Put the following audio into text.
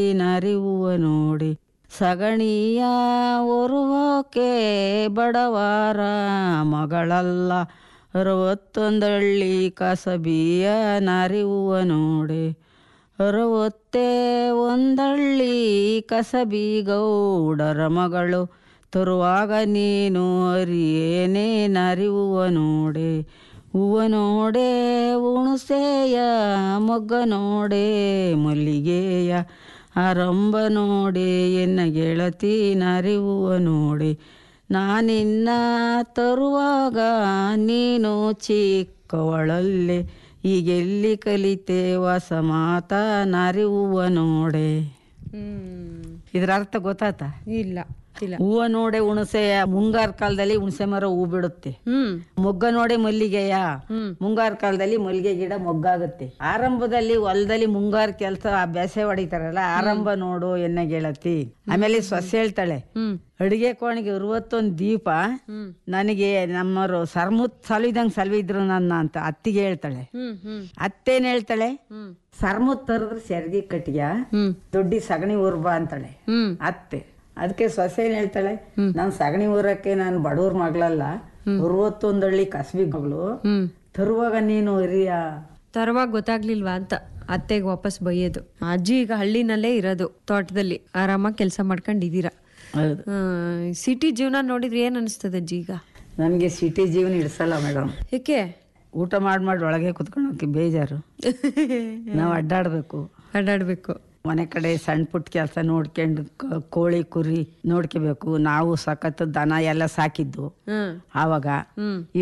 ನರಿಯುವ ನೋಡಿ ಸಗಣಿಯ ಒರುವೋಕೆ ಬಡವಾರ ಮಗಳಲ್ಲ ಅರವತ್ತೊಂದಳ್ಳಿ ಕಸಬಿಯ ನರಿಯುವ ನೋಡಿ ಅರವತ್ತೇ ಒಂದಳ್ಳಿ ಕಸಬಿ ಗೌಡರ ಮಗಳು ತರುವಾಗ ನೀನು ಅರಿಯೇನೇ ನರಿಯುವ ನೋಡೆ ಹೂವ ನೋಡೆ ಹುಣಸೆಯ ಮೊಗ್ಗ ನೋಡೆ ಮಲ್ಲಿಗೆಯ ಆರಂಭ ನೋಡೆ ಎನ್ನ ಗೆಳತಿ ನರಿಯುವ ನೋಡೆ ನಾನಿನ್ನ ತರುವಾಗ ನೀನು ಚಿಕ್ಕವಳಲ್ಲೆ ಈಗೆಲ್ಲಿ ಕಲಿತೆ ಹೊಸ ಮಾತ ನರಿಯುವ ನೋಡೆ ಹ್ಮ್ ಇದ್ರ ಅರ್ಥ ಗೊತ್ತಾತ ಇಲ್ಲ ಇಲ್ಲ ಹೂವ ನೋಡೆ ಹುಣಸೆಯ ಮುಂಗಾರ ಕಾಲದಲ್ಲಿ ಹುಣಸೆ ಮರ ಹೂ ಬಿಡುತ್ತೆ ಹ್ಮ್ ಮೊಗ್ಗ ನೋಡೆ ಮಲ್ಲಿಗೆಯ ಹ್ಮ್ ಮುಂಗಾರು ಕಾಲದಲ್ಲಿ ಮಲ್ಲಿಗೆ ಗಿಡ ಮೊಗ್ಗಾಗುತ್ತೆ ಆರಂಭದಲ್ಲಿ ಹೊಲದಲ್ಲಿ ಮುಂಗಾರು ಕೆಲಸ ಬೇಸೆ ಹೊಡಿತಾರಲ್ಲ ಆರಂಭ ನೋಡು ಎನ್ನ ಗೆಳತಿ ಆಮೇಲೆ ಸೊಸೆ ಹೇಳ್ತಾಳೆ ಹ್ಮ್ ಅಡಿಗೆ ಕೋಣೆಗೆ ಅರವತ್ತೊಂದು ದೀಪ ಹ್ಮ್ ನನಗೆ ನಮ್ಮರು ಸರ್ಮುತ್ ಸಲ್ವಿದಂಗ್ ಸಲ್ವಿದ್ರು ನನ್ನ ಅಂತ ಅತ್ತಿಗೆ ಹೇಳ್ತಾಳೆ ಹ್ಮ್ ಹ್ಮ್ ಅತ್ತೇನ್ ಹೇಳ್ತಾಳೆ ಹ್ಮ್ ಸರ್ಮುತ್ ತರದ್ರೆ ಸೆರ್ಗಿ ಕಟ್ಟಿಯ ಹ್ಮ್ ದೊಡ್ಡಿ ಸಗಣಿ ಊರ್ಬ ಅಂತಾಳೆ ಹ್ಮ್ ಅತ್ತೆ ಅದಕ್ಕೆ ಸೊಸೆ ಏನ್ ಹೇಳ್ತಾಳೆ ನಾನು ಸಗಣಿ ಊರಕ್ಕೆ ನಾನು ಬಡವ್ರ ಮಗಳಲ್ಲ ಅರವತ್ತೊಂದಳ್ಳಿ ಕಸ್ಬಿ ಮಗಳು ಹ್ಮ್ ತರುವಾಗ ನೀನು ಹಿರಿಯ ತರುವಾಗ ಗೊತ್ತಾಗ್ಲಿಲ್ವಾ ಅಂತ ಅತ್ತೆಗೆ ವಾಪಸ್ ಬೈಯೋದು ಅಜ್ಜಿ ಈಗ ಹಳ್ಳಿನಲ್ಲೇ ಇರೋದು ತೋಟದಲ್ಲಿ ಆರಾಮಾಗಿ ಕೆಲಸ ಮಾಡ್ಕೊಂಡಿದ್ದೀರಾ ಹೌದು ಸಿಟಿ ಜೀವನ ನೋಡಿದ್ರೆ ಏನ್ ಅನಿಸ್ತದೆ ಅಜ್ಜಿ ಈಗ ನನಗೆ ಸಿಟಿ ಜೀವನ ಇಡ್ಸಲ್ಲ ಮೇಡಮ್ ಏಕೆ ಊಟ ಮಾಡಿ ಮಾಡಿ ಒಳಗೆ ಕುತ್ಕೊಳಕ್ಕೆ ಬೇಜಾರು ನಾವು ಅಡ್ಡಾಡ್ಬೇಕು ಅಡ್ಡಾಡ್ಬೇಕು ಮನೆ ಕಡೆ ಸಣ್ಣ ಪುಟ್ಟ ಕೆಲಸ ನೋಡ್ಕೊಂಡು ಕ- ಕೋಳಿ ಕುರಿ ನೋಡ್ಕೋಬೇಕು ನಾವು ಸಖತ್ ದನ ಎಲ್ಲ ಸಾಕಿದ್ದು ಹ್ಮ್ ಆವಾಗ ಹ್ಮ್